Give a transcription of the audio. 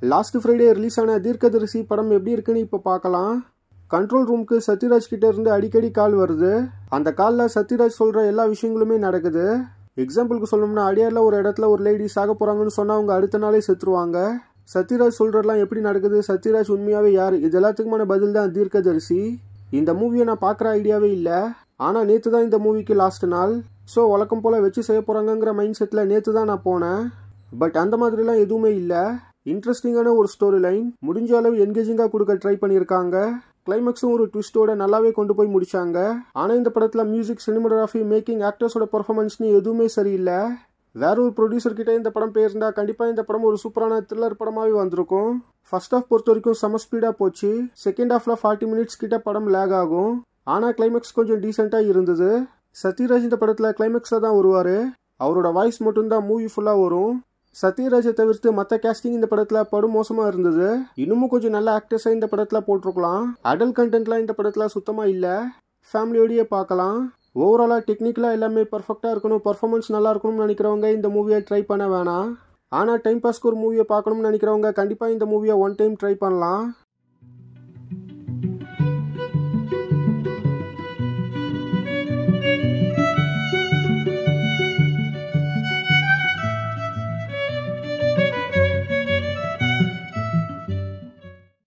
last Friday release ஆன தீர்க்கதரிசி படம் எப்படி இருக்குன்னு இப்போ பார்க்கலாம் கண்ட்ரோல் ரூமுக்கு சத்யராஜ் கிட்ட இருந்து அடிக்கடி கால் வருது அந்த காலில் சத்யராஜ் சொல்ற எல்லா விஷயங்களுமே நடக்குது எக்ஸாம்பிளுக்கு சொல்லணும்னா அடியாரில் ஒரு இடத்துல ஒரு லேடி சாக போறாங்கன்னு சொன்னா அவங்க அடுத்த நாளே செத்துருவாங்க சத்யராஜ் சொல்றதெல்லாம் எப்படி நடக்குது சத்யராஜ் உண்மையாவே யார் இது எல்லாத்துக்குமான பதில் தான் தீர்க்கதரிசி இந்த மூவியை நான் பார்க்குற ஐடியாவே இல்லை ஆனால் நேற்று தான் இந்த மூவிக்கு லாஸ்ட் நாள் ஸோ வழக்கம் போல் வச்சு செய்ய போகிறாங்கங்கிற மைண்ட் செட்டில் நேற்று தான் நான் போனேன் பட் அந்த மாதிரிலாம் எதுவுமே இல்லை இன்ட்ரெஸ்டிங்கான ஒரு ஸ்டோரி லைன் முடிஞ்ச அளவு என்கேஜிங்காக கொடுக்க ட்ரை பண்ணியிருக்காங்க கிளைமேக்ஸும் ஒரு ட்விஸ்டோட நல்லாவே கொண்டு போய் முடிச்சாங்க ஆனால் இந்த படத்தில் மியூசிக் சினிமோகிராஃபி மேக்கிங் ஆக்டர்ஸோட பர்ஃபார்மன்ஸ்னு எதுவுமே சரியில்லை வேற ஒரு ப்ரொடியூசர் கிட்ட இந்த படம் போயிருந்தா கண்டிப்பாக இந்த படம் ஒரு சூப்பரான த்ரில்லர் படமாகவே வந்திருக்கும் ஃபர்ஸ்ட் ஹாஃப் பொறுத்த வரைக்கும் செம ஸ்பீடாக போச்சு செகண்ட் ஹாஃப்ல ஃபார்ட்டி மினிட்ஸ் கிட்ட படம் லேக் ஆகும் ஆனால் கிளைமேக்ஸ் கொஞ்சம் டீசெண்டாக இருந்தது சத்யராஜ் இந்த படத்தில் கிளைமேக்ஸில் தான் வருவார் அவரோட வாய்ஸ் மட்டும்தான் மூவி ஃபுல்லாக வரும் சத்யராஜை தவிர்த்து மற்ற கேஸ்டிங் இந்த படத்தில் படும் மோசமாக இருந்தது இன்னமும் கொஞ்சம் நல்ல ஆக்டர்ஸாக இந்த படத்தில் போட்டிருக்கலாம் அடல் கண்டென்ட்லாம் இந்த படத்தில் சுத்தமாக இல்லை ஃபேமிலியோடயே பார்க்கலாம் ஓவராலாக டெக்னிக்கலாக எல்லாமே பர்ஃபெக்டாக இருக்கணும் பர்ஃபார்மன்ஸ் நல்லா இருக்கணும்னு நினைக்கிறவங்க இந்த மூவியை ட்ரை பண்ண வேணாம் ஆனால் டைம் பாஸ்க்கு ஒரு மூவியை பார்க்கணும்னு நினைக்கிறவங்க கண்டிப்பாக இந்த மூவியை ஒன் டைம் ட்ரை பண்ணலாம்